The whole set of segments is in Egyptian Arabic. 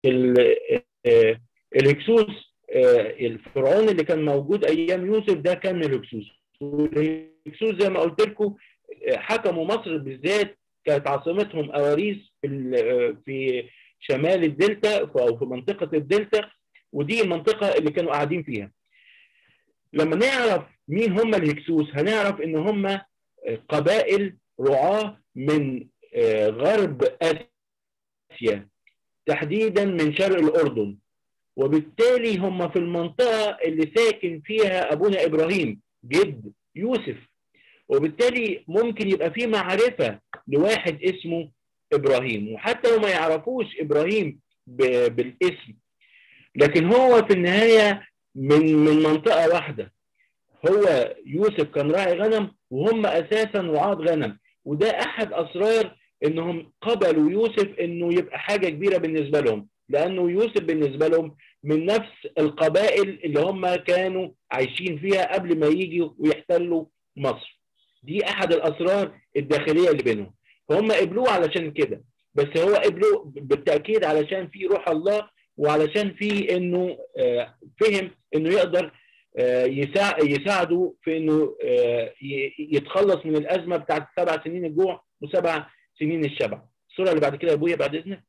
الهكسوس الفرعون اللي كان موجود ايام يوسف ده كان من الهكسوس والهكسوس زي ما قلت لكم حكموا مصر بالذات كانت عاصمتهم اواريس في في شمال الدلتا او في منطقه الدلتا ودي المنطقه اللي كانوا قاعدين فيها لما نعرف مين هم الهكسوس هنعرف ان هم قبائل رعاه من غرب اسيا تحديدا من شرق الاردن وبالتالي هم في المنطقه اللي ساكن فيها ابونا ابراهيم جد يوسف وبالتالي ممكن يبقى في معرفه لواحد اسمه ابراهيم وحتى لو ما يعرفوش ابراهيم بالاسم لكن هو في النهايه من من منطقه واحده هو يوسف كان راعي غنم وهم اساسا رعاة غنم وده احد اسرار انهم قبلوا يوسف انه يبقى حاجه كبيره بالنسبه لهم لانه يوسف بالنسبه لهم من نفس القبائل اللي هم كانوا عايشين فيها قبل ما يجوا ويحتلوا مصر دي احد الاسرار الداخليه اللي بينهم فهم قبلوه علشان كده بس هو قبلوه بالتاكيد علشان في روح الله وعلشان في انه فهم انه يقدر يساعده في انه يتخلص من الازمه بتاعت سبع سنين الجوع وسبع سنين الشبع الصوره اللي بعد كده يا ابويا بعد اذنك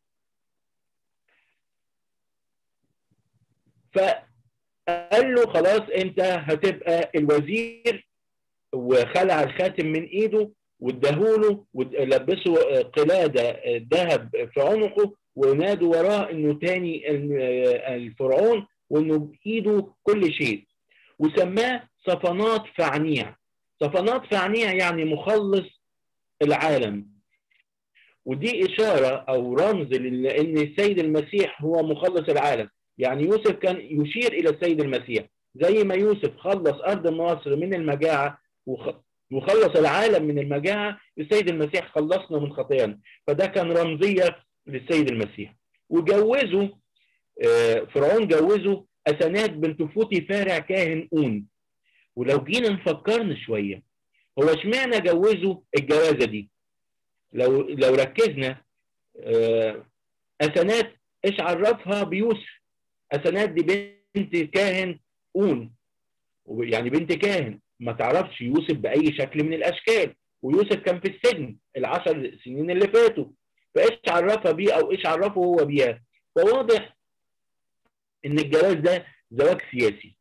فقال له خلاص انت هتبقى الوزير وخلع الخاتم من ايده واداهوله ولبسه قلاده ذهب في عنقه ونادوا وراه انه تاني الفرعون وانه بايده كل شيء وسماه صفنات فعنيع صفنات فعنيع يعني مخلص العالم ودي إشارة أو رمز لأن السيد المسيح هو مخلص العالم يعني يوسف كان يشير إلى السيد المسيح زي ما يوسف خلص أرض مصر من المجاعة وخلص العالم من المجاعة السيد المسيح خلصنا من خطايانا فده كان رمزية للسيد المسيح وجوزوا فرعون جوزوا أسنات بنت فوتي فارع كاهن أون ولو جينا نفكرنا شوية هو اشمعنى جوزوا الجوازة دي لو لو ركزنا أسنات ايش عرفها بيوسف أسنات دي بنت كاهن أون يعني بنت كاهن ما تعرفش يوسف بأي شكل من الأشكال ويوسف كان في السجن العشر سنين اللي فاتوا فايش عرفها بيه او ايش عرفه هو بيها فواضح ان الجواز ده زواج سياسي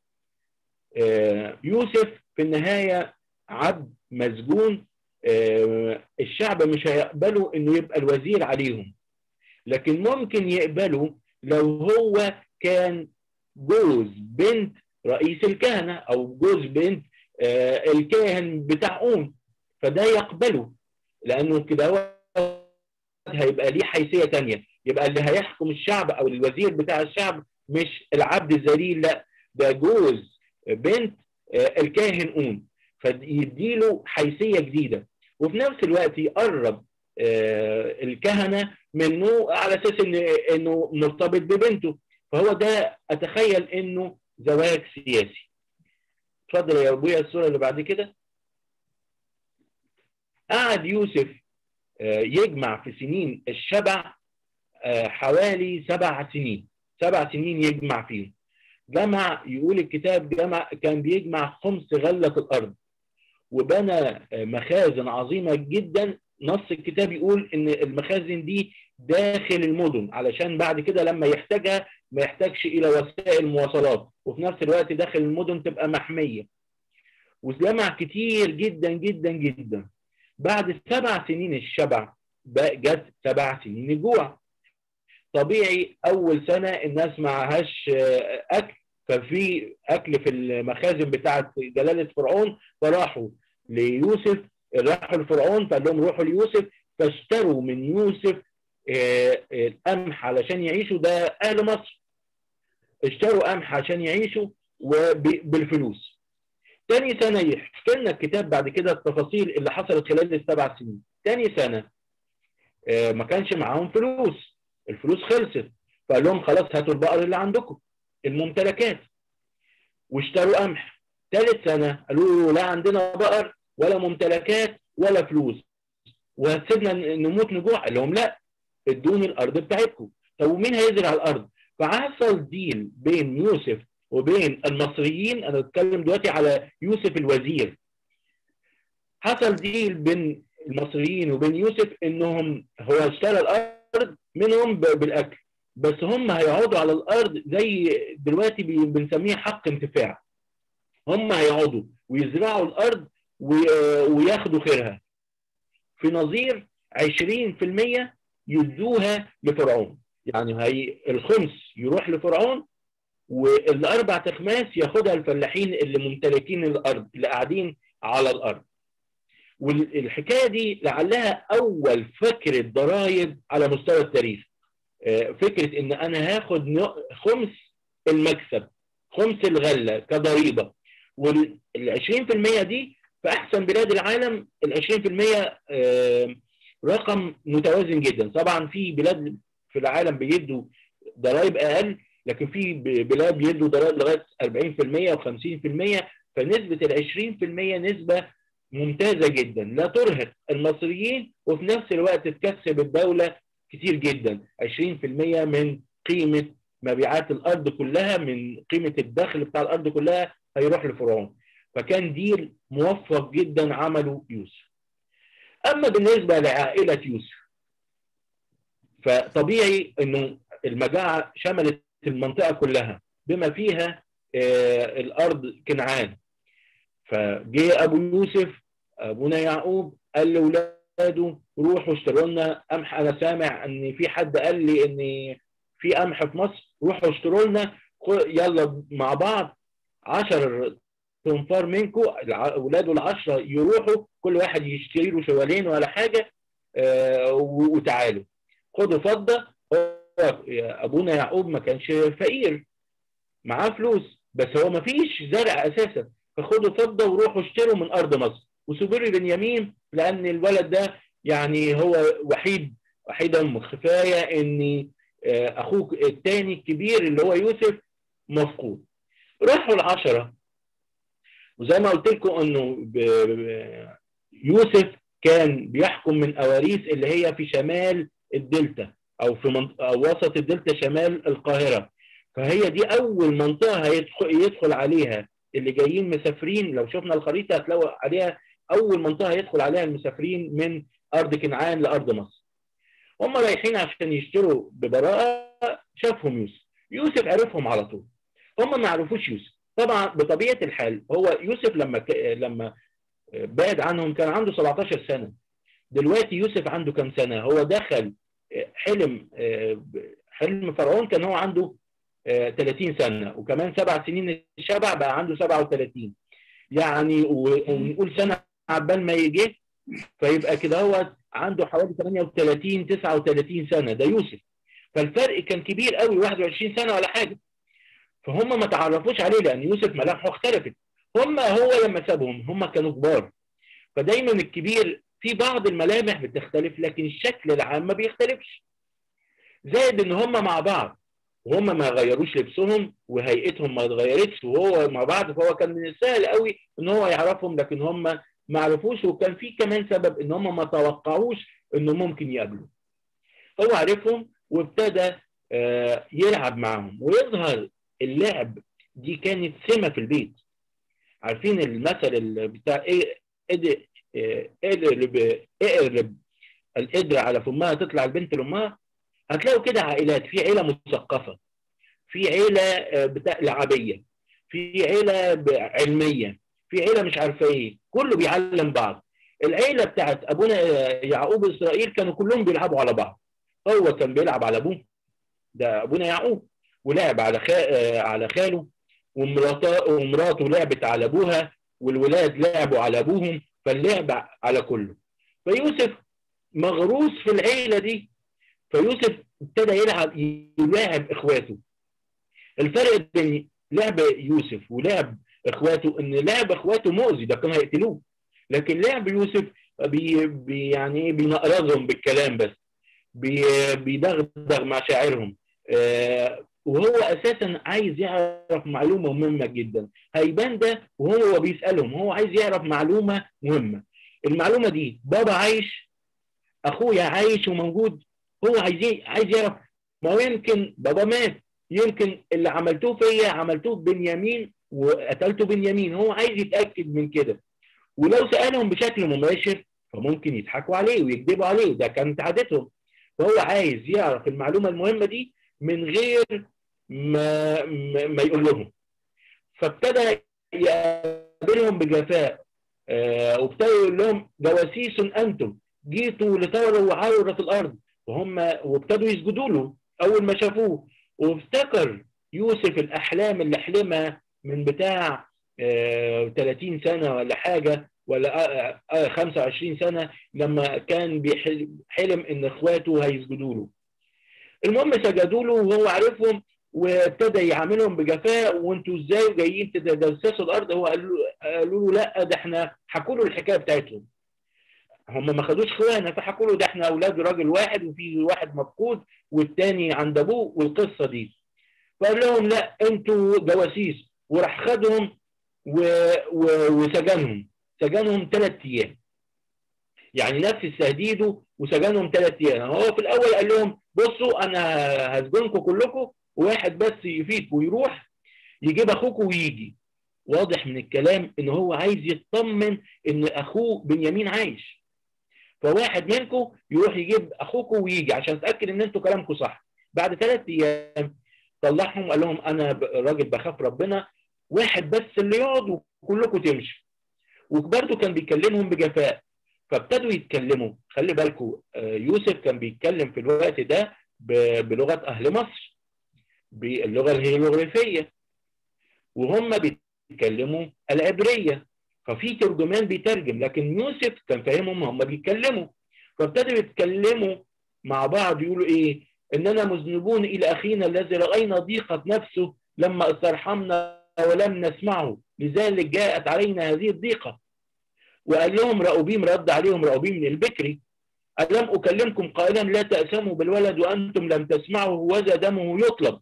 يوسف في النهاية عبد مسجون الشعب مش هيقبله انه يبقى الوزير عليهم لكن ممكن يقبله لو هو كان جوز بنت رئيس الكهنة او جوز بنت الكاهن بتاع أم فده يقبله لانه كده هو هيبقى ليه حيثية تانية يبقى اللي هيحكم الشعب او الوزير بتاع الشعب مش العبد الذليل لا ده جوز بنت الكاهن أم فيديله حيثية جديدة وفي نفس الوقت يقرب الكهنة منه على اساس إن انه مرتبط ببنته فهو ده اتخيل انه زواج سياسي اتفضل يا ابويا الصورة اللي بعد كده قعد يوسف يجمع في سنين الشبع حوالي سبع سنين سبع سنين يجمع فيهم جمع يقول الكتاب جمع كان بيجمع خمس غلة الأرض وبنى مخازن عظيمة جدا نص الكتاب يقول إن المخازن دي داخل المدن علشان بعد كده لما يحتاجها ما يحتاجش إلى وسائل مواصلات وفي نفس الوقت داخل المدن تبقى محمية وجمع كتير جدا جدا جدا بعد سبع سنين الشبع جت سبع سنين الجوع طبيعي اول سنه الناس معهاش اكل ففي اكل في المخازن بتاعه جلاله فرعون فراحوا ليوسف راحوا لفرعون فقال لهم روحوا ليوسف فاشتروا من يوسف القمح علشان يعيشوا ده اهل مصر اشتروا قمح عشان يعيشوا وبالفلوس تاني سنه يحكي لنا الكتاب بعد كده التفاصيل اللي حصلت خلال السبع سنين تاني سنه ما كانش معاهم فلوس الفلوس خلصت فقال لهم خلاص هاتوا البقر اللي عندكم الممتلكات واشتروا قمح ثالث سنة قالوا له لا عندنا بقر ولا ممتلكات ولا فلوس وهتسيبنا نموت نجوع قال لهم لا ادوني الارض بتاعتكم طب ومين هيزرع الارض فحصل ديل بين يوسف وبين المصريين انا بتكلم دلوقتي على يوسف الوزير حصل ديل بين المصريين وبين يوسف انهم هو اشترى الارض منهم بالاكل بس هم هيقعدوا على الارض زي دلوقتي بنسميه حق انتفاع هم هيقعدوا ويزرعوا الارض وياخدوا خيرها في نظير 20% يدوها لفرعون يعني هي الخمس يروح لفرعون والاربع تخماس ياخدها الفلاحين اللي ممتلكين الارض اللي قاعدين على الارض والحكايه دي لعلها اول فكره ضرائب على مستوى التاريخ فكره ان انا هاخد خمس المكسب خمس الغله كضريبه وال 20% دي في احسن بلاد العالم ال 20% رقم متوازن جدا طبعا في بلاد في العالم بيدوا ضرائب اقل لكن في بلاد بيدوا ضرائب لغايه 40% و50% فنسبه ال 20% نسبه ممتازه جدا لا ترهق المصريين وفي نفس الوقت تكسب الدوله كتير جدا 20% من قيمه مبيعات الارض كلها من قيمه الدخل بتاع الارض كلها هيروح لفرعون فكان ديل موفق جدا عمله يوسف اما بالنسبه لعائله يوسف فطبيعي انه المجاعه شملت المنطقه كلها بما فيها آه الارض كنعان فجه ابو يوسف ابونا يعقوب قال لاولاده روحوا اشتروا لنا قمح انا سامع ان في حد قال لي ان في قمح في مصر روحوا اشتروا لنا يلا مع بعض 10 تنفار منكم اولاده العشره يروحوا كل واحد يشتري له شوالين ولا حاجه آه وتعالوا خدوا فضه ابونا يعقوب ما كانش فقير معاه فلوس بس هو ما فيش زرع اساسا فخدوا فضه وروحوا اشتروا من ارض مصر وسوبري بنيامين لان الولد ده يعني هو وحيد وحيد ام كفايه ان اخوك الثاني الكبير اللي هو يوسف مفقود راحوا العشره وزي ما قلت لكم انه يوسف كان بيحكم من اواريث اللي هي في شمال الدلتا او في منط... أو وسط الدلتا شمال القاهره فهي دي اول منطقه هيدخل يدخل عليها اللي جايين مسافرين لو شفنا الخريطه هتلاقوا عليها اول منطقه هيدخل عليها المسافرين من ارض كنعان لارض مصر هم رايحين عشان يشتروا ببراءه شافهم يوسف يوسف عرفهم على طول هم ما عرفوش يوسف طبعا بطبيعه الحال هو يوسف لما ك... لما بعد عنهم كان عنده 17 سنه دلوقتي يوسف عنده كم سنه هو دخل حلم حلم فرعون كان هو عنده 30 سنه وكمان سبع سنين الشبع بقى عنده 37 يعني ونقول سنه عبال ما يجي فيبقى كده هو عنده حوالي 38 39 سنه ده يوسف فالفرق كان كبير قوي 21 سنه ولا حاجه فهم ما تعرفوش عليه لان يوسف ملامحه اختلفت هم هو لما سابهم هم كانوا كبار فدايما الكبير في بعض الملامح بتختلف لكن الشكل العام ما بيختلفش زائد ان هم مع بعض وهم ما غيروش لبسهم وهيئتهم ما اتغيرتش وهو مع بعض فهو كان من السهل قوي ان هو يعرفهم لكن هم ما عرفوش وكان في كمان سبب ان هم ما توقعوش انه ممكن يقابلوا هو عرفهم وابتدى يلعب معاهم ويظهر اللعب دي كانت سمه في البيت عارفين المثل بتاع ايه اقلب اقلب القدرة على فمها تطلع البنت لامها هتلاقوا كده عائلات في عيله مثقفه في عيله بتاع لعبيه في عيله علميه في عيله مش عارفه ايه كله بيعلم بعض العيله بتاعت ابونا يعقوب اسرائيل كانوا كلهم بيلعبوا على بعض هو كان بيلعب على ابوه ده ابونا يعقوب ولعب على خا... على خاله ومراته ومراته لعبت على ابوها والولاد لعبوا على ابوهم فاللعب على كله فيوسف مغروس في العيله دي فيوسف ابتدى يلعب يلاعب اخواته الفرق بين لعب يوسف ولعب اخواته ان لعب اخواته مؤذي ده كانوا هيقتلوه لكن لعب يوسف بي بي يعني بينقرضهم بالكلام بس بي بيدغدغ مشاعرهم آه وهو اساسا عايز يعرف معلومه مهمه جدا هيبان ده وهو بيسالهم هو عايز يعرف معلومه مهمه المعلومه دي بابا عايش اخويا عايش وموجود هو عايز عايز يعرف ما هو يمكن بابا مات يمكن اللي عملتوه فيا عملتوه بنيامين وقتلته بنيامين هو عايز يتاكد من كده ولو سالهم بشكل مباشر فممكن يضحكوا عليه ويكذبوا عليه ده كانت عادتهم فهو عايز يعرف المعلومه المهمه دي من غير ما ما يقول لهم فابتدى يقابلهم بجفاء آه وابتدى يقول لهم جواسيس انتم جيتوا لتروا عورة الارض وهم وابتدوا يسجدوا له اول ما شافوه وافتكر يوسف الاحلام اللي حلمها من بتاع آه 30 سنه ولا حاجه ولا آه آه 25 سنه لما كان بيحلم ان اخواته هيسجدوا له. المهم سجدوا له وهو عارفهم وابتدى يعاملهم بجفاء وانتوا ازاي جايين تتجسسوا الارض هو قالوا له لا ده احنا حكوا له الحكايه بتاعتهم. هم ما خدوش خيانه فحكوا له ده احنا اولاد راجل واحد وفي واحد مفقود والتاني عند ابوه والقصه دي. فقال لهم لا انتوا جواسيس وراح خدهم و... و... وسجنهم سجنهم ثلاث ايام يعني نفذ تهديده وسجنهم ثلاث ايام هو في الاول قال لهم بصوا انا هسجنكم كلكم وواحد بس يفيد ويروح يجيب اخوكم ويجي واضح من الكلام ان هو عايز يطمن ان اخوه بنيامين عايش فواحد منكم يروح يجيب اخوكم ويجي عشان اتاكد ان انتوا كلامكم صح بعد ثلاث ايام طلعهم قال لهم انا راجل بخاف ربنا واحد بس اللي يقعد وكلكم تمشوا وبرده كان بيكلمهم بجفاء فابتدوا يتكلموا خلي بالكم يوسف كان بيتكلم في الوقت ده بلغه اهل مصر باللغه الهيروغليفيه وهم بيتكلموا العبريه ففي ترجمان بيترجم لكن يوسف كان فاهمهم هم بيتكلموا فابتدوا يتكلموا مع بعض يقولوا ايه اننا مذنبون الى اخينا الذي راينا ضيقه نفسه لما استرحمنا ولم نسمعه لذلك جاءت علينا هذه الضيقه وقال لهم رأوبيم رد عليهم رأوبيم من البكري ألم أكلمكم قائلا لا تأسموا بالولد وأنتم لم تسمعوا وذا دمه يطلب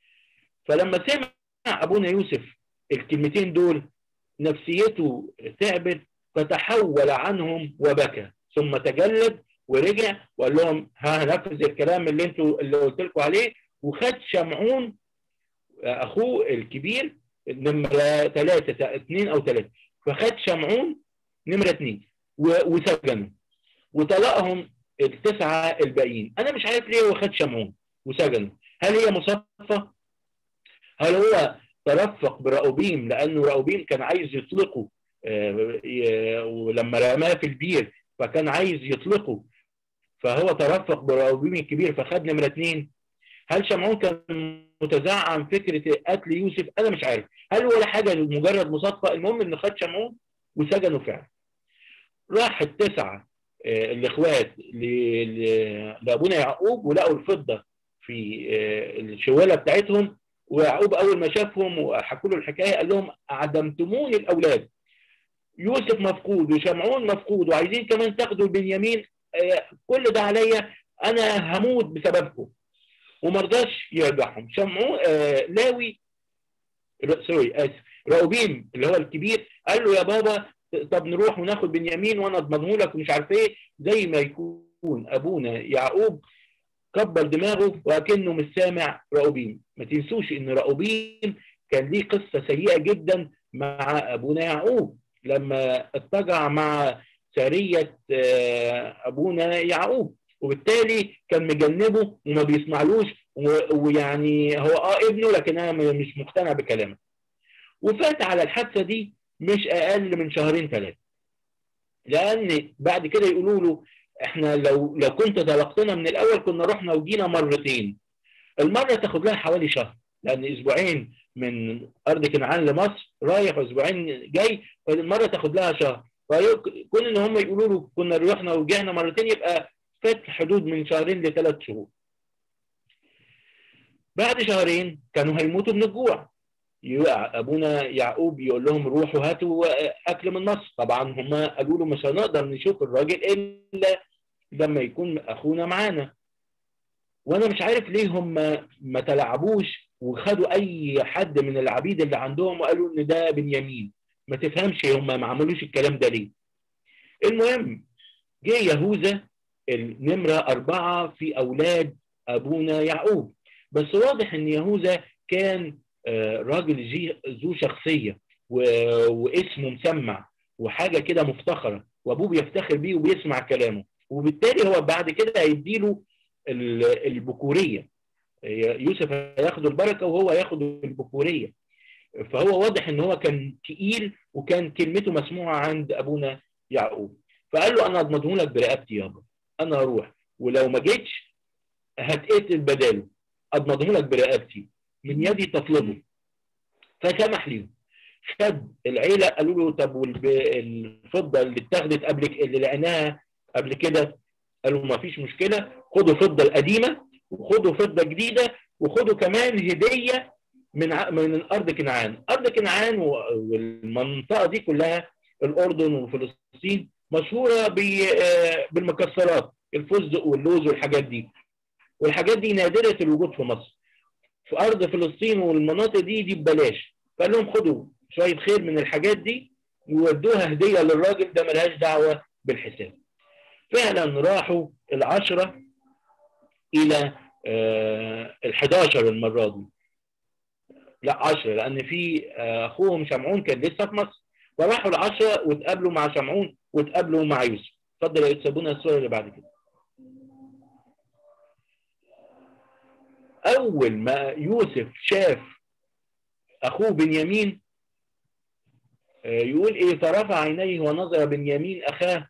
فلما سمع أبونا يوسف الكلمتين دول نفسيته تعبت فتحول عنهم وبكى ثم تجلد ورجع وقال لهم ها هنفذ الكلام اللي انتوا اللي قلت لكم عليه وخد شمعون اخوه الكبير نمره ثلاثه اثنين او ثلاثه فخد شمعون نمره اثنين وسجنوا وطلقهم التسعه الباقيين انا مش عارف ليه هو خد شمعون وسجنوا هل هي مصادفه؟ هل هو ترفق برأوبيم لانه رأوبيم كان عايز يطلقه ولما رماه في البير فكان عايز يطلقه فهو ترفق برأوبيم الكبير فخد نمره اثنين هل شمعون كان متزعم فكره قتل يوسف انا مش عارف هل ولا حاجه مجرد مصادفه المهم ان خد شمعون وسجنوا فعلا راح التسعه الاخوات لابونا يعقوب ولقوا الفضه في الشواله بتاعتهم ويعقوب اول ما شافهم وحكوا له الحكايه قال لهم اعدمتموني الاولاد يوسف مفقود وشمعون مفقود وعايزين كمان تاخدوا بنيامين كل ده عليا انا هموت بسببكم وما رضاش يرجعهم شمعون آه لاوي سوري اسف راوبيم اللي هو الكبير قال له يا بابا طب نروح وناخد بنيامين وانا اضمنه لك ومش عارف ايه زي ما يكون ابونا يعقوب كبر دماغه وكانه مش سامع راوبيم ما تنسوش ان راوبيم كان ليه قصه سيئه جدا مع ابونا يعقوب لما اتجع مع ساريه ابونا يعقوب وبالتالي كان مجنبه وما بيسمعلوش ويعني هو اه ابنه لكن انا مش مقتنع بكلامه وفات على الحادثه دي مش اقل من شهرين ثلاثه لان بعد كده يقولوا له احنا لو لو كنت طلقتنا من الاول كنا رحنا وجينا مرتين المره تاخد لها حوالي شهر لان اسبوعين من ارض كنعان لمصر رايح واسبوعين جاي فالمره تاخد لها شهر فكون ان هم يقولوا له كنا رحنا ورجعنا مرتين يبقى فات حدود من شهرين لثلاث شهور بعد شهرين كانوا هيموتوا من الجوع ابونا يعقوب يقول لهم روحوا هاتوا اكل من مصر طبعا هم قالوا له مش هنقدر نشوف الراجل الا لما يكون اخونا معانا وانا مش عارف ليه هم ما تلعبوش وخدوا اي حد من العبيد اللي عندهم وقالوا ان ده بنيامين ما تفهمش هم ما عملوش الكلام ده ليه المهم جه يهوذا النمرة أربعة في أولاد ابونا يعقوب بس واضح ان يهوذا كان راجل ذو شخصيه واسمه مسمع وحاجه كده مفتخره وابوه بيفتخر بيه وبيسمع كلامه وبالتالي هو بعد كده هيديله البكوريه يوسف هياخد البركه وهو ياخد البكوريه فهو واضح ان هو كان تقيل وكان كلمته مسموعه عند ابونا يعقوب فقال له انا اضمنه لك برقبتي يابا انا هروح ولو ما جيتش هتقتل بداله اضمنه لك برقبتي من يدي تطلبه فسمح ليهم خد العيله قالوا له طب والفضه اللي اتاخدت قبل اللي لقيناها قبل كده قالوا ما فيش مشكله خدوا الفضه القديمه وخدوا فضه جديده وخدوا كمان هديه من من ارض كنعان، ارض كنعان والمنطقه دي كلها الاردن وفلسطين مشهوره بالمكسرات الفستق واللوز والحاجات دي. والحاجات دي نادره الوجود في مصر. في ارض فلسطين والمناطق دي دي ببلاش، فقال لهم خدوا شويه خير من الحاجات دي وودوها هديه للراجل ده ملهاش دعوه بالحساب. فعلا راحوا العشره الى ال 11 المره دي لا 10 لان في اخوهم شمعون كان لسه في مصر فراحوا العشرة واتقابلوا مع شمعون واتقابلوا مع يوسف اتفضل يا سابونا الصوره اللي بعد كده اول ما يوسف شاف اخوه بنيامين يقول ايه فرفع عينيه ونظر بنيامين اخاه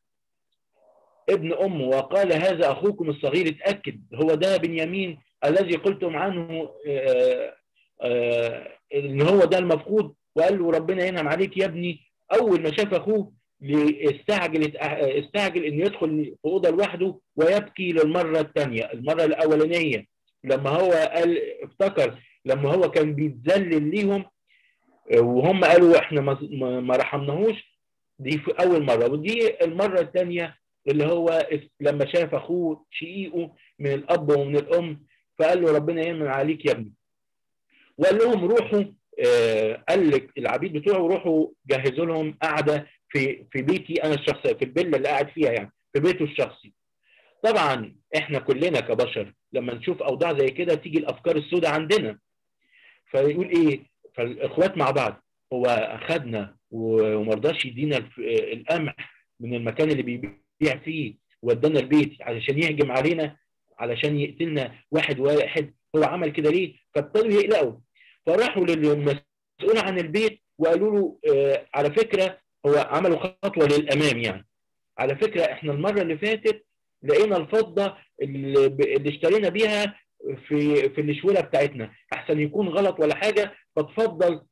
ابن امه وقال هذا اخوكم الصغير اتاكد هو ده بنيامين الذي قلتم عنه آآ آآ ان هو ده المفقود وقال له ربنا ينعم عليك يا ابني اول ما شاف اخوه استعجل استعجل انه يدخل في اوضه لوحده ويبكي للمره الثانيه المره الاولانيه لما هو قال افتكر لما هو كان بيتذلل ليهم وهم قالوا احنا ما رحمناهوش دي في اول مره ودي المره الثانيه اللي هو لما شاف اخوه شقيقه من الاب ومن الام فقال له ربنا يمن عليك يا ابني وقال لهم روحوا آه قال لك العبيد بتوعه روحوا جهزوا لهم قعده في في بيتي انا الشخصي في الفيلا اللي قاعد فيها يعني في بيته الشخصي طبعا احنا كلنا كبشر لما نشوف اوضاع زي كده تيجي الافكار السوداء عندنا فيقول ايه فالاخوات مع بعض هو اخذنا ومرضاش يدينا القمح من المكان اللي بيبيع فيه ودانا البيت علشان يهجم علينا علشان يقتلنا واحد واحد هو عمل كده ليه فابتدوا يقلقوا فراحوا للمسؤول عن البيت وقالوا له آه على فكره هو عملوا خطوه للامام يعني على فكره احنا المره اللي فاتت لقينا الفضه اللي, اللي اشترينا بيها في في الشوله بتاعتنا احسن يكون غلط ولا حاجه فتفضل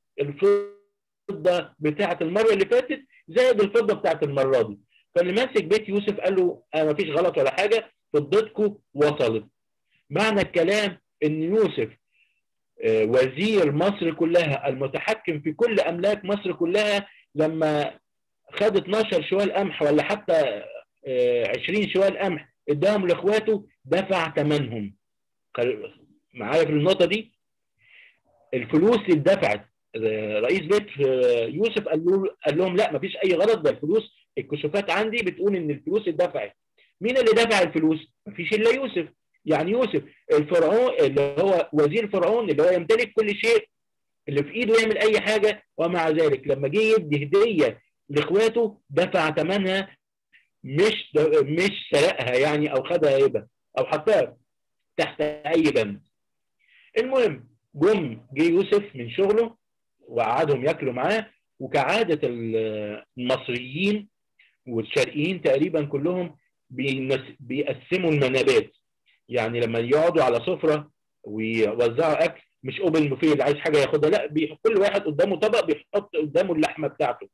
الفضه بتاعه المره اللي فاتت زائد الفضه بتاعه المره دي فاللي ماسك بيت يوسف قال له آه ما فيش غلط ولا حاجه فضتكم وصلت معنى الكلام ان يوسف آه وزير مصر كلها المتحكم في كل املاك مصر كلها لما خد 12 شوال قمح ولا حتى آه 20 شوال قمح اداهم لاخواته دفع ثمنهم معايا في النقطه دي الفلوس اللي اتدفعت رئيس بيت يوسف قال, له قال لهم لا مفيش اي غلط ده الفلوس الكشوفات عندي بتقول ان الفلوس اتدفعت مين اللي دفع الفلوس مفيش الا يوسف يعني يوسف الفرعون اللي هو وزير فرعون اللي هو يمتلك كل شيء اللي في ايده يعمل اي حاجه ومع ذلك لما جه يدي هديه لاخواته دفع ثمنها مش مش سرقها يعني او خدها هبه او حطها تحت اي بند المهم جم جه يوسف من شغله وقعدهم ياكلوا معاه وكعاده المصريين والشرقيين تقريبا كلهم بيقسموا المنابات يعني لما يقعدوا على سفره ويوزعوا اكل مش اوبن بوفيه اللي عايز حاجه ياخدها لا كل واحد قدامه طبق بيحط قدامه اللحمه بتاعته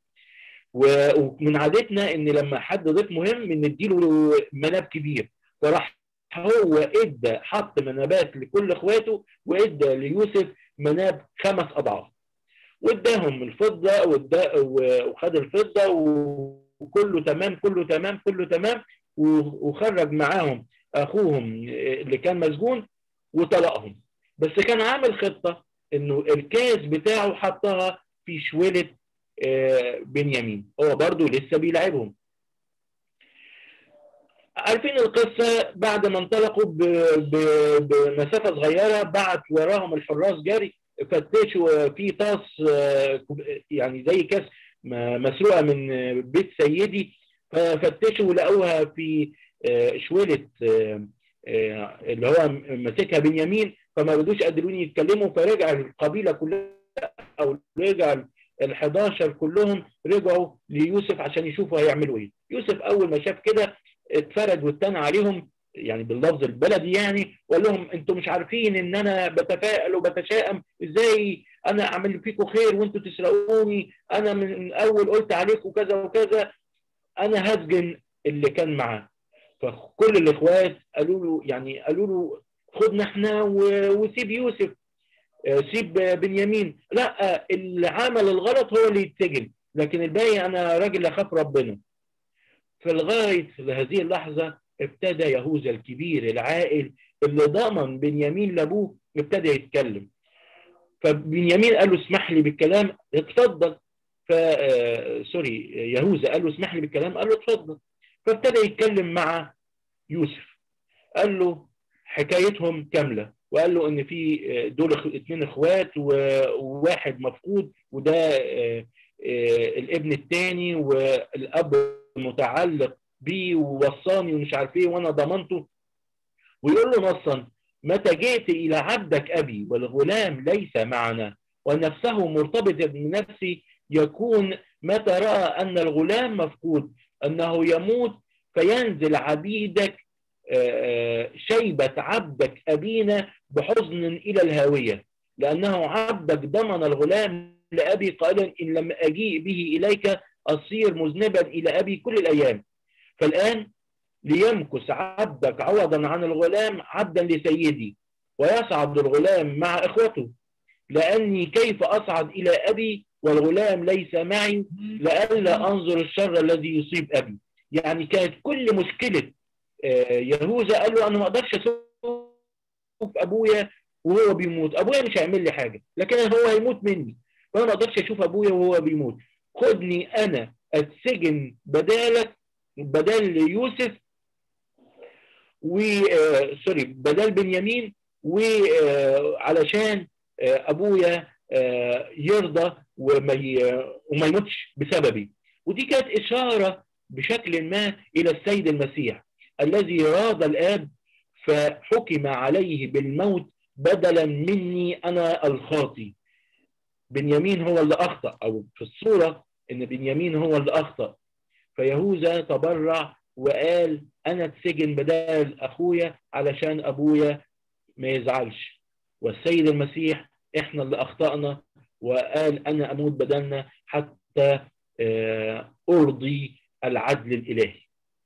ومن عادتنا ان لما حد ضيف مهم نديله مناب كبير فراح هو ادى حط منابات لكل اخواته وادى ليوسف مناب خمس اضعاف واداهم الفضه وخد الفضه وكله تمام كله تمام كله تمام وخرج معاهم اخوهم اللي كان مسجون وطلقهم بس كان عامل خطه انه الكاس بتاعه حطها في شوله بنيامين هو برضه لسه بيلعبهم عارفين القصة بعد ما انطلقوا بمسافة صغيرة بعت وراهم الحراس جاري فتشوا في طاس يعني زي كاس مسروقة من بيت سيدي ففتشوا لقوها في شويلة اللي هو ماسكها بنيامين فما بدوش قادرين يتكلموا فرجع القبيلة كلها أو رجع ال 11 كلهم رجعوا ليوسف عشان يشوفوا هيعملوا ايه يوسف اول ما شاف كده اتفرد واتنى عليهم يعني باللفظ البلدي يعني وقال لهم انتوا مش عارفين ان انا بتفائل وبتشائم ازاي انا اعمل فيكم خير وانتوا تسرقوني انا من اول قلت عليكم كذا وكذا انا هسجن اللي كان معاه فكل الاخوات قالوا له يعني قالوا له خدنا احنا وسيب يوسف سيب بنيامين لا اللي عمل الغلط هو اللي يتسجن لكن الباقي انا راجل اخاف ربنا في لغايه هذه اللحظه ابتدى يهوذا الكبير العاقل اللي ضمن بنيامين لابوه ابتدى يتكلم فبنيامين قال له اسمح لي بالكلام اتفضل ف سوري يهوذا قال له اسمح لي بالكلام قال له اتفضل فابتدى يتكلم مع يوسف قال له حكايتهم كامله وقال له ان في دول اثنين اخوات وواحد مفقود وده الابن الثاني والاب متعلق بيه ووصاني ومش عارف ايه وانا ضمنته ويقول له نصا متى جئت الى عبدك ابي والغلام ليس معنا ونفسه مرتبط بنفسي يكون متى راى ان الغلام مفقود انه يموت فينزل عبيدك شيبة عبدك أبينا بحزن إلى الهاوية لأنه عبدك ضمن الغلام لأبي قائلا إن لم أجيء به إليك أصير مذنبا إلى أبي كل الأيام فالآن ليمكث عبدك عوضا عن الغلام عبدا لسيدي ويصعد الغلام مع إخوته لأني كيف أصعد إلى أبي والغلام ليس معي لئلا أنظر الشر الذي يصيب أبي يعني كانت كل مشكلة يهوذا قال له انا ما اقدرش اشوف ابويا وهو بيموت ابويا مش هيعمل لي حاجه لكن هو هيموت مني فانا ما اقدرش اشوف ابويا وهو بيموت خدني انا اتسجن بدالك بدل يوسف و سوري بدل بنيامين وعلشان ابويا يرضى وما وما يموتش بسببي ودي كانت اشاره بشكل ما الى السيد المسيح الذي راد الآب فحكم عليه بالموت بدلا مني أنا الخاطي بنيامين هو اللي أخطأ أو في الصورة إن بنيامين هو اللي أخطأ فيهوذا تبرع وقال أنا اتسجن بدل أخويا علشان أبويا ما يزعلش والسيد المسيح إحنا اللي أخطأنا وقال أنا أموت بدلنا حتى أرضي العدل الإلهي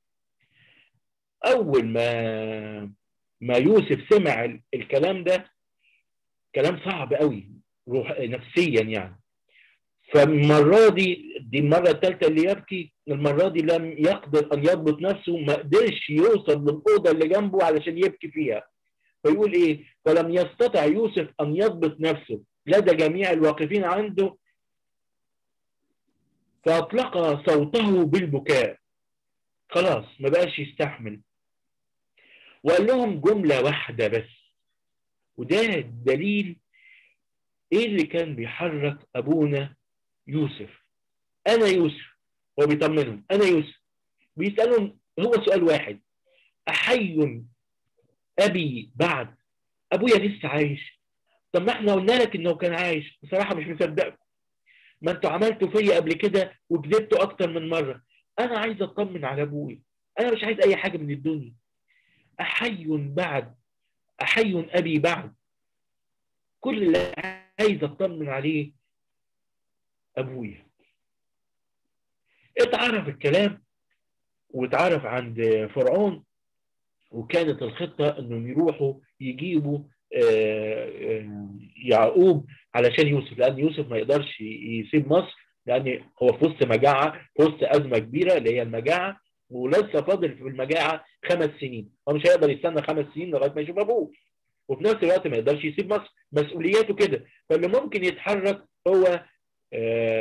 اول ما ما يوسف سمع الكلام ده كلام صعب قوي روح نفسيا يعني فالمره دي دي المره الثالثه اللي يبكي المره دي لم يقدر ان يضبط نفسه ما قدرش يوصل للاوضه اللي جنبه علشان يبكي فيها فيقول ايه فلم يستطع يوسف ان يضبط نفسه لدى جميع الواقفين عنده فاطلق صوته بالبكاء خلاص ما بقاش يستحمل وقال لهم جملة واحدة بس وده الدليل ايه اللي كان بيحرك ابونا يوسف انا يوسف هو بيطمنهم انا يوسف بيسألهم هو سؤال واحد احي ابي بعد ابويا لسه عايش طب ما احنا قلنا لك انه كان عايش بصراحة مش مصدقكم ما انتوا عملتوا فيا قبل كده وكذبتوا اكتر من مرة انا عايز اطمن على ابويا انا مش عايز اي حاجة من الدنيا أحي بعد أحي أبي بعد كل اللي عايز أطمن عليه أبويا اتعرف الكلام واتعرف عند فرعون وكانت الخطة انهم يروحوا يجيبوا يعقوب علشان يوسف لان يوسف ما يقدرش يسيب مصر لان هو في وسط مجاعه في وسط ازمه كبيره اللي هي المجاعه ولسه فاضل في المجاعه خمس سنين هو مش هيقدر يستنى خمس سنين لغايه ما يشوف ابوه وفي نفس الوقت ما يقدرش يسيب مصر مسؤولياته كده فاللي ممكن يتحرك هو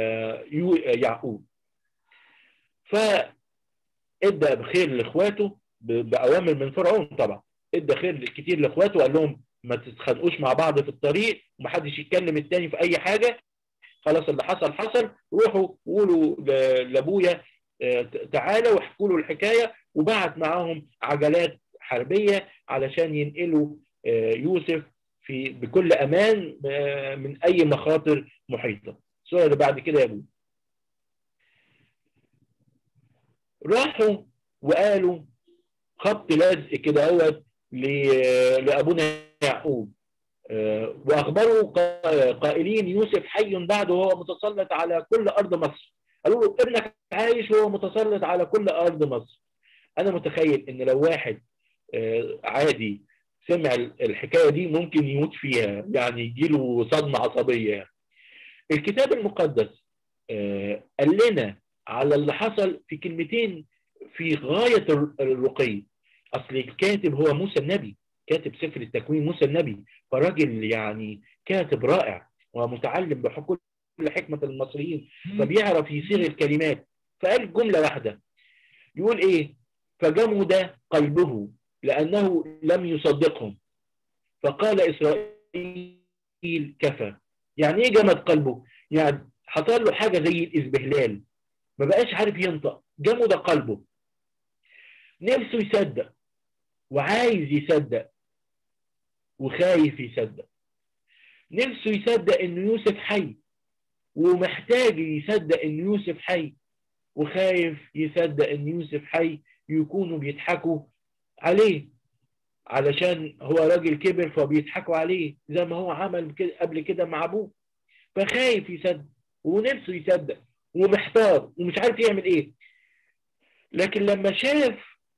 يعقوب فادى بخير لاخواته باوامر من فرعون طبعا ادى خير كتير لاخواته وقال لهم ما تتخانقوش مع بعض في الطريق ومحدش يتكلم التاني في اي حاجه خلاص اللي حصل حصل روحوا قولوا لابويا تعالى واحكوا له الحكايه وبعت معاهم عجلات حربيه علشان ينقلوا يوسف في بكل امان من اي مخاطر محيطه الصوره اللي بعد كده يا ابو راحوا وقالوا خط لزق كده اهوت لابونا يعقوب واخبروا قائلين يوسف حي بعد وهو متسلط على كل ارض مصر قالوا له ابنك عايش وهو متسلط على كل ارض مصر انا متخيل ان لو واحد عادي سمع الحكايه دي ممكن يموت فيها يعني يجيله صدمه عصبيه يعني. الكتاب المقدس قال لنا على اللي حصل في كلمتين في غايه الرقي اصل الكاتب هو موسى النبي كاتب سفر التكوين موسى النبي فراجل يعني كاتب رائع ومتعلم بكل حكمة المصريين فبيعرف يصيغ الكلمات فقال جملة واحدة يقول ايه فجمد قلبه لأنه لم يصدقهم فقال إسرائيل كفى يعني ايه جمد قلبه يعني حصل له حاجة زي الإزبهلال ما بقاش عارف ينطق جمد قلبه نفسه يصدق وعايز يصدق وخايف يصدق نفسه يصدق ان يوسف حي ومحتاج يصدق ان يوسف حي وخايف يصدق ان يوسف حي يكونوا بيضحكوا عليه علشان هو راجل كبر فبيضحكوا عليه زي ما هو عمل كده قبل كده مع ابوه فخايف يصدق ونفسه يصدق ومحتار ومش عارف يعمل ايه لكن لما شاف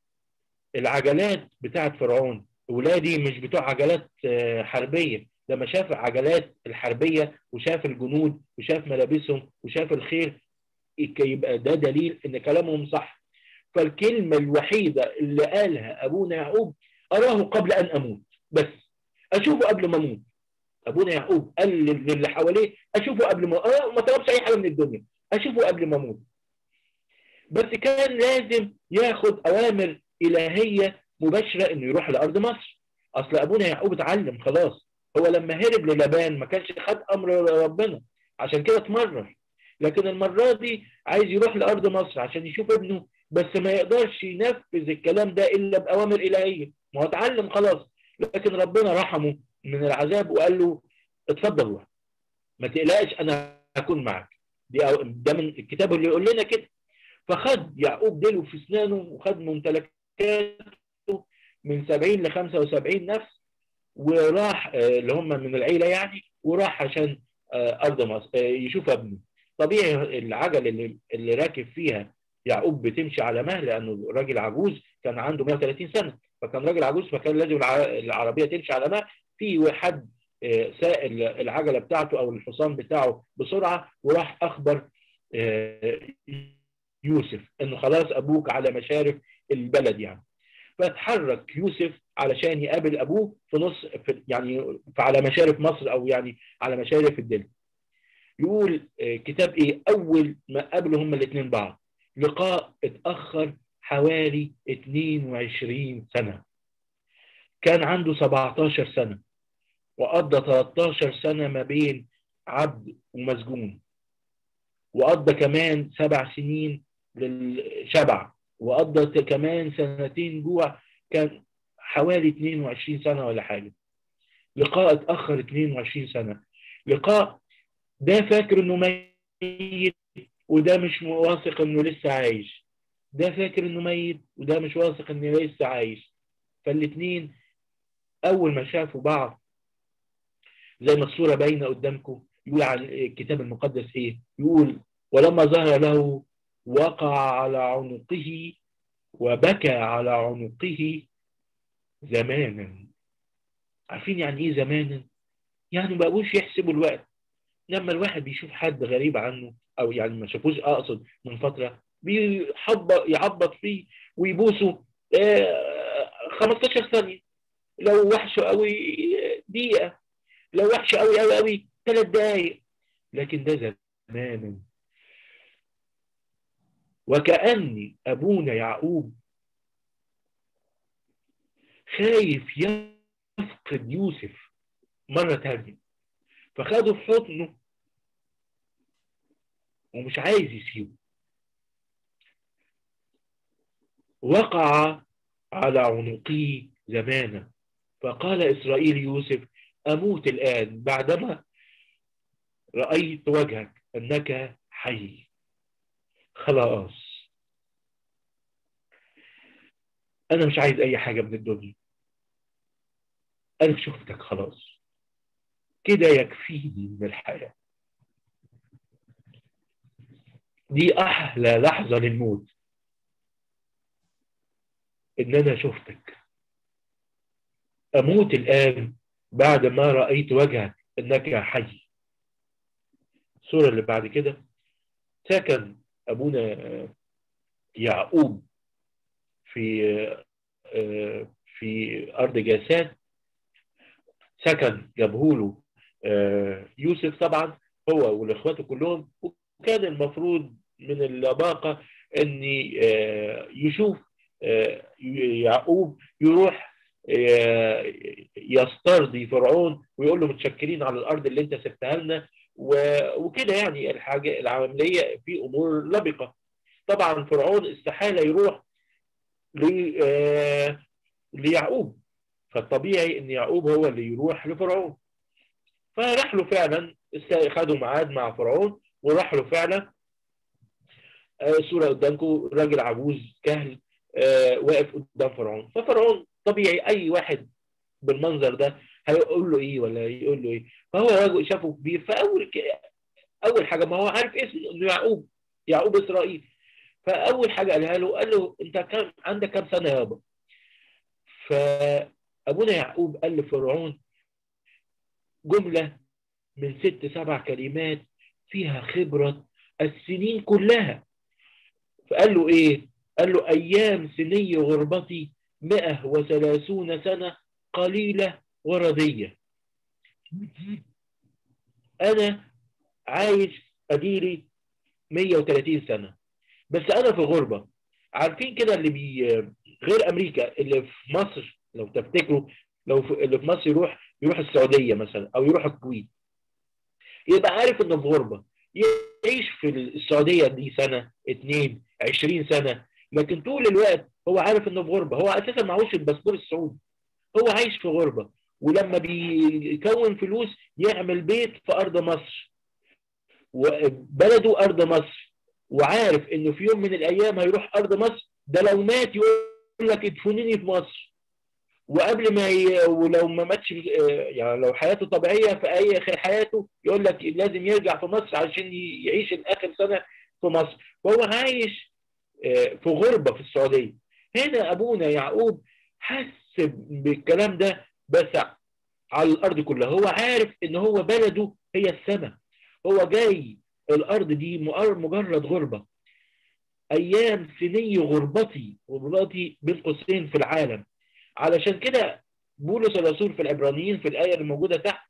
العجلات بتاعت فرعون ولادي مش بتوع عجلات حربيه لما شاف العجلات الحربيه وشاف الجنود وشاف ملابسهم وشاف الخير يبقى ده دليل ان كلامهم صح فالكلمه الوحيده اللي قالها ابونا يعقوب اراه قبل ان اموت بس اشوفه قبل ما اموت ابونا يعقوب قال للي حواليه اشوفه قبل ما أه ما طلبش اي حاجه من الدنيا اشوفه قبل ما اموت بس كان لازم ياخد اوامر الهيه مباشره انه يروح لارض مصر اصل ابونا يعقوب اتعلم خلاص هو لما هرب للبان ما كانش خد امر ربنا عشان كده اتمرر لكن المره دي عايز يروح لارض مصر عشان يشوف ابنه بس ما يقدرش ينفذ الكلام ده الا باوامر الهيه ما هو اتعلم خلاص لكن ربنا رحمه من العذاب وقال له اتفضل روح ما تقلقش انا هكون معك دي ده من الكتاب اللي يقول لنا كده فخد يعقوب ديله في اسنانه وخد ممتلكاته من 70 ل 75 نفس وراح اللي هم من العيله يعني وراح عشان ارض مصر يشوف ابنه طبيعي العجل اللي, اللي راكب فيها يعقوب بتمشي على مهل لانه راجل عجوز كان عنده 130 سنه فكان راجل عجوز فكان لازم العربيه تمشي على مهل في حد ساق العجله بتاعته او الحصان بتاعه بسرعه وراح اخبر يوسف انه خلاص ابوك على مشارف البلد يعني فتحرك يوسف علشان يقابل ابوه في نص في يعني على مشارف مصر او يعني على مشارف الدلتا يقول كتاب ايه اول ما قابلوا هما الاثنين بعض لقاء اتاخر حوالي 22 سنه كان عنده 17 سنه وقضى 13 سنه ما بين عبد ومسجون وقضى كمان سبع سنين للشبع وقضى كمان سنتين جوع كان حوالي 22 سنة ولا حاجة لقاء اتأخر 22 سنة لقاء ده فاكر انه ميت وده مش واثق انه لسه عايش ده فاكر انه ميت وده مش واثق انه لسه عايش فالاتنين اول ما شافوا بعض زي ما الصورة باينة قدامكم يقول على الكتاب المقدس ايه يقول ولما ظهر له وقع على عنقه وبكى على عنقه زمانا عارفين يعني ايه زمانا يعني ما بقوش يحسبوا الوقت لما الواحد بيشوف حد غريب عنه او يعني ما شافوش اقصد من فتره بيحبط يعبط فيه ويبوسه آه 15 ثانيه لو وحشه قوي دقيقه لو وحشه قوي قوي قوي ثلاث دقائق لكن ده زمانا وكأن أبونا يعقوب خايف يفقد يوسف مرة تانية فخده في حضنه ومش عايز يسيبه وقع على عنقه زمانا فقال إسرائيل يوسف أموت الآن بعدما رأيت وجهك أنك حي خلاص أنا مش عايز أي حاجة من الدنيا أنا شفتك خلاص كده يكفيني من الحياة دي أحلى لحظة للموت إن أنا شفتك أموت الآن بعد ما رأيت وجهك إنك حي الصورة اللي بعد كده سكن أبونا يعقوب في في أرض جاسان سكن جابهوله يوسف طبعا هو والاخواته كلهم وكان المفروض من اللباقه ان يشوف يعقوب يروح يسترضي فرعون ويقول له متشكرين على الارض اللي انت سبتها لنا وكده يعني الحاجه العمليه في امور لبقه طبعا فرعون استحاله يروح ليعقوب فالطبيعي ان يعقوب هو اللي يروح لفرعون فراح له فعلا خدوا ميعاد مع فرعون وراح له فعلا الصوره قدامكم راجل عجوز كهل واقف قدام فرعون ففرعون طبيعي اي واحد بالمنظر ده هيقول له ايه ولا يقول له ايه فهو راجل شافه كبير فاول اول حاجه ما هو عارف اسمه انه يعقوب يعقوب اسرائيل فاول حاجه قالها له قال له انت كم عندك كام سنه يابا فابونا يعقوب قال لفرعون جمله من ست سبع كلمات فيها خبره السنين كلها فقال له ايه قال له ايام سني غربتي مئة وثلاثون سنة قليلة وردية أنا عايش أديري 130 سنة بس أنا في غربة عارفين كده اللي بي غير أمريكا اللي في مصر لو تفتكروا لو في اللي في مصر يروح يروح السعودية مثلا أو يروح الكويت يبقى عارف إنه في غربة يعيش في السعودية دي سنة اتنين عشرين سنة لكن طول الوقت هو عارف انه في غربه هو اساسا معهوش الباسبور السعودي هو عايش في غربه ولما بيكون فلوس يعمل بيت في ارض مصر وبلده ارض مصر وعارف انه في يوم من الايام هيروح ارض مصر ده لو مات يقول لك ادفنوني في مصر وقبل ما ي... ولو ما ماتش يعني لو حياته طبيعيه في اي اخر حياته يقول لك لازم يرجع في مصر عشان يعيش الاخر سنه في مصر وهو عايش في غربه في السعوديه هنا ابونا يعقوب حس بالكلام ده بس على الارض كلها هو عارف ان هو بلده هي السماء هو جاي الارض دي مجرد غربه ايام سني غربتي غربتي بين قوسين في العالم علشان كده بولس الرسول في العبرانيين في الايه اللي موجوده تحت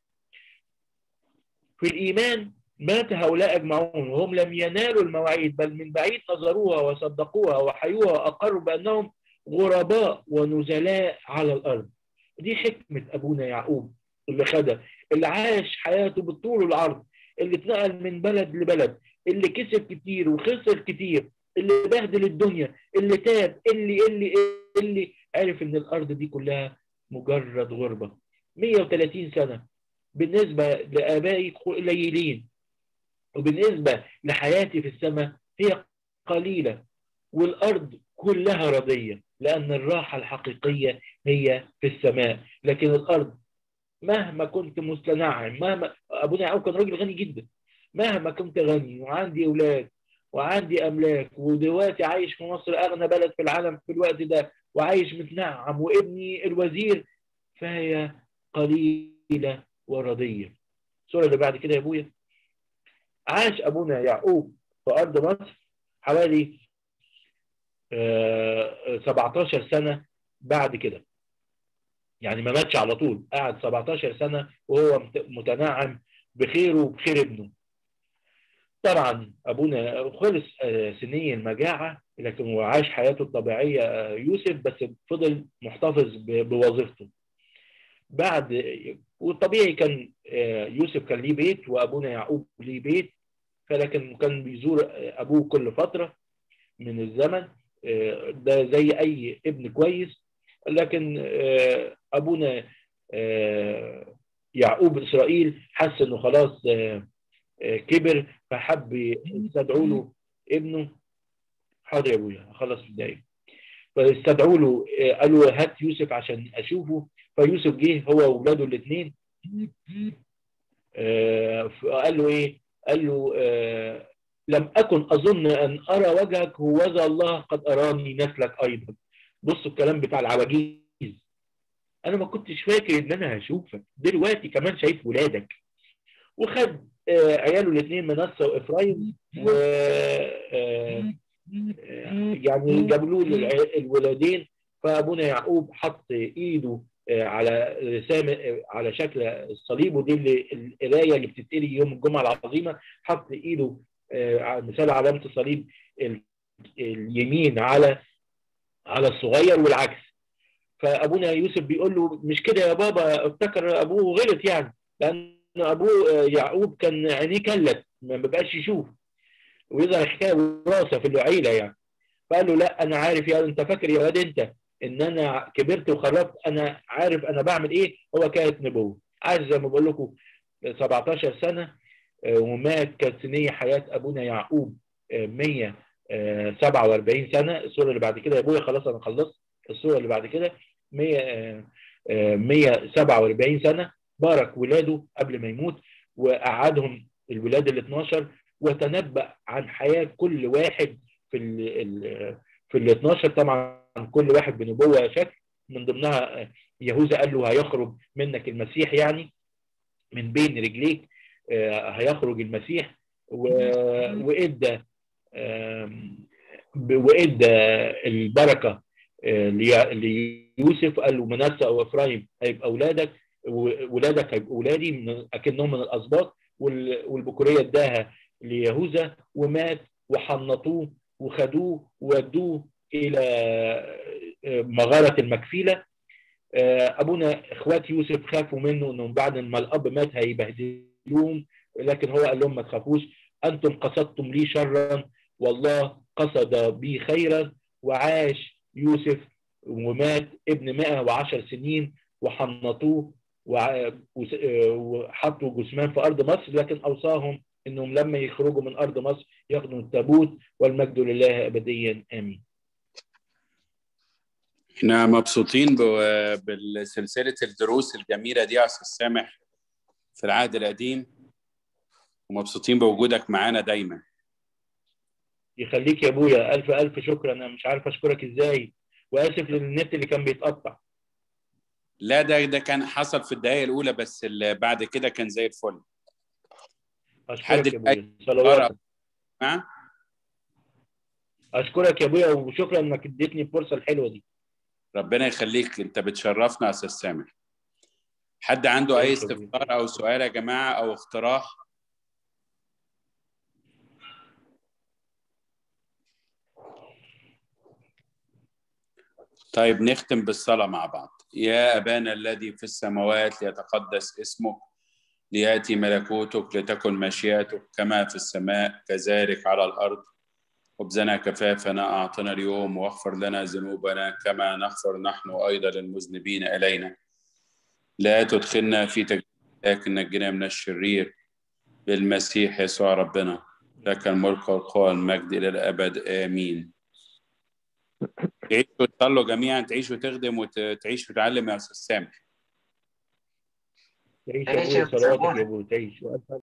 في الايمان مات هؤلاء اجمعون وهم لم ينالوا المواعيد بل من بعيد نظروها وصدقوها وحيوها واقروا بانهم غرباء ونزلاء على الارض دي حكمه ابونا يعقوب اللي خدها اللي عاش حياته بالطول والعرض اللي اتنقل من بلد لبلد اللي كسب كتير وخسر كتير اللي بهدل الدنيا اللي تاب اللي اللي اللي عرف ان الارض دي كلها مجرد غربه 130 سنه بالنسبه لابائي قليلين وبالنسبه لحياتي في السماء هي قليله والارض كلها رضيه لان الراحه الحقيقيه هي في السماء لكن الارض مهما كنت مستنعم مهما ابونا يعقوب كان راجل غني جدا مهما كنت غني وعندي اولاد وعندي املاك ودلوقتي عايش في مصر اغنى بلد في العالم في الوقت ده وعايش متنعم وابني الوزير فهي قليله ورضيه الصوره اللي بعد كده يا ابويا عاش ابونا يعقوب في ارض مصر حوالي 17 سنه بعد كده يعني ما ماتش على طول قعد 17 سنه وهو متنعم بخيره وبخير ابنه طبعا ابونا خلص سني المجاعه لكن وعاش حياته الطبيعيه يوسف بس فضل محتفظ بوظيفته بعد والطبيعي كان يوسف كان ليه بيت وابونا يعقوب ليه بيت فلكن كان بيزور ابوه كل فتره من الزمن ده زي اي ابن كويس لكن ابونا يعقوب اسرائيل حس انه خلاص كبر فحب يستدعوا له ابنه حاضر يا ابويا هخلص في الدقايق فاستدعوا له قالوا هات يوسف عشان اشوفه فيوسف جه هو واولاده الاثنين قال له ايه؟ قال له آه لم اكن اظن ان ارى وجهك هوذا الله قد اراني نسلك ايضا بصوا الكلام بتاع العواجيز انا ما كنتش فاكر ان انا هشوفك دلوقتي كمان شايف ولادك وخد آه عياله الاثنين منسى وافرايم و آه يعني جابوا له الولادين فابونا يعقوب حط ايده على رسام على شكل الصليب ودي اللي القرايه اللي بتتقري يوم الجمعه العظيمه حط ايده مثال علامه الصليب اليمين على على الصغير والعكس فابونا يوسف بيقول له مش كده يا بابا افتكر ابوه غلط يعني لان ابوه يعقوب كان عينيه كلت ما بقاش يشوف ويظهر حكايه وراثه في العيله يعني فقال له لا انا عارف يا انت فاكر يا واد انت ان انا كبرت وخرجت انا عارف انا بعمل ايه هو كانت نبوه عايز زي ما بقول لكم 17 سنه ومات كانت سنيه حياه ابونا يعقوب 147 سنه الصوره اللي بعد كده يا ابويا خلاص انا خلصت الصوره اللي بعد كده 100 147 سنه بارك ولاده قبل ما يموت وقعدهم الولاد ال 12 وتنبأ عن حياه كل واحد في ال في ال 12 طبعا كل واحد بنبوه شكل من ضمنها يهوذا قال له هيخرج منك المسيح يعني من بين رجليك هيخرج المسيح وادى وادى البركه ليوسف قال له منسى او افرايم هيبقى اولادك ولادك هيبقوا اولادي من اكنهم من الاسباط والبكوريه اداها ليهوذا ومات وحنطوه وخدوه وودوه الى مغاره المكفيله ابونا اخوات يوسف خافوا منه انهم بعد ما الاب مات هيبهدلوهم لكن هو قال لهم ما تخافوش انتم قصدتم لي شرا والله قصد بي خيرا وعاش يوسف ومات ابن 110 سنين وحنطوه وحطوا جثمان في ارض مصر لكن اوصاهم انهم لما يخرجوا من ارض مصر ياخدوا التابوت والمجد لله ابديا امين. احنا مبسوطين بسلسله الدروس الجميله دي يا استاذ سامح في العهد القديم ومبسوطين بوجودك معانا دايما. يخليك يا ابويا الف الف شكر انا مش عارف اشكرك ازاي واسف للنت اللي كان بيتقطع. لا ده ده كان حصل في الدقائق الاولى بس بعد كده كان زي الفل. اشكرك يا ابويا صلواتك ها اشكرك يا ابويا وشكرا انك اديتني الفرصه الحلوه دي ربنا يخليك انت بتشرفنا يا استاذ سامح حد عنده اي استفسار او سؤال يا جماعه او اقتراح طيب نختم بالصلاه مع بعض يا ابانا الذي في السماوات ليتقدس اسمك لياتي ملكوتك لتكن مشيئتك كما في السماء كذلك على الارض خبزنا كفافنا اعطنا اليوم واغفر لنا ذنوبنا كما نغفر نحن ايضا للمذنبين الينا لا تدخلنا في تجربه لكن نجنا من الشرير بالمسيح يسوع ربنا لك الملك والقوة والمجد إلى الأبد آمين تعيشوا وتصلوا جميعا تعيش وتخدم وتعيش وتتعلم يا أستاذ سامح تعيش يا ابويا صلواتك يا ابويا تعيش